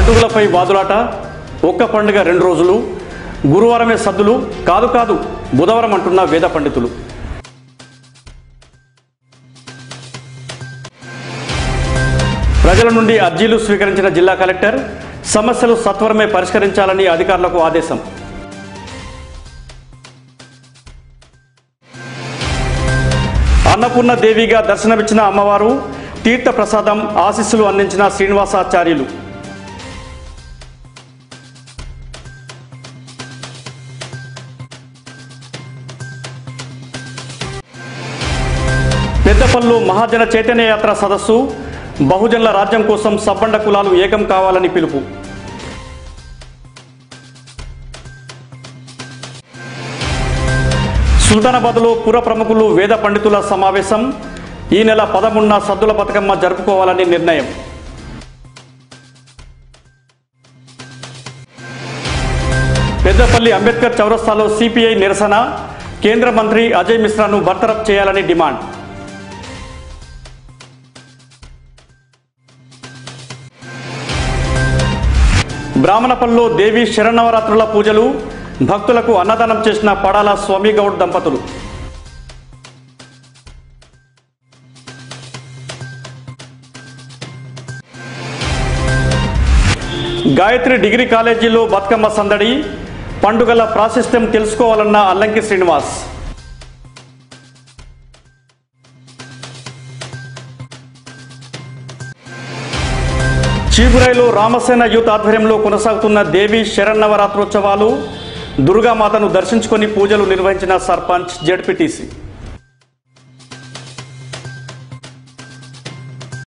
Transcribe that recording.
పండుగలపై వాదులాట ఒక్క పండుగ రెండు రోజులు గురువారమే సద్దులు కాదు కాదు బుధవారం అంటున్న వేద పండితులు ప్రజల నుండి అర్జీలు స్వీకరించిన జిల్లా కలెక్టర్ సమస్యలు సత్వరమే పరిష్కరించాలని అధికారులకు ఆదేశం అన్నపూర్ణ దేవిగా దర్శనమిచ్చిన అమ్మవారు తీర్థ ప్రసాదం ఆశీస్సులు అందించిన శ్రీనివాసాచార్యులు పెద్దపల్లు మహాజన చైతన్య యాత్ర సదస్సు బహుజనుల రాజ్యం కోసం సబ్బండ కులాలు ఏకం కావాలని పిలుపు సుల్తానాబాద్లో పుర ప్రముఖులు వేద పండితుల సమావేశం ఈ నెల పదమూడున సద్దుల బతుకమ్మ జరుపుకోవాలని నిర్ణయం పెద్దపల్లి అంబేద్కర్ చౌరస్తాలో సిపిఐ నిరసన కేంద్ర మంత్రి అజయ్ మిశ్రాను బర్తరఫ్ చేయాలని డిమాండ్ బ్రాహ్మణపల్లిలో దేవి శరణవరాత్రుల పూజలు భక్తులకు అన్నదానం చేసిన పడాల స్వామిగౌడ్ దంపతులు గాయత్రి డిగ్రీ కాలేజీలో బతుకమ్మ సందడి పండుగల ప్రాశస్త్యం తెలుసుకోవాలన్న అల్లంకి శ్రీనివాస్ చీపురైలో రామసేన యూత్ ఆధ్వర్యంలో కొనసాగుతున్న దేవి శరన్నవరాత్రోత్సవాలు దుర్గామాతను దర్శించుకొని పూజలు నిర్వహించిన సర్పంచ్ జడ్పీటీసీ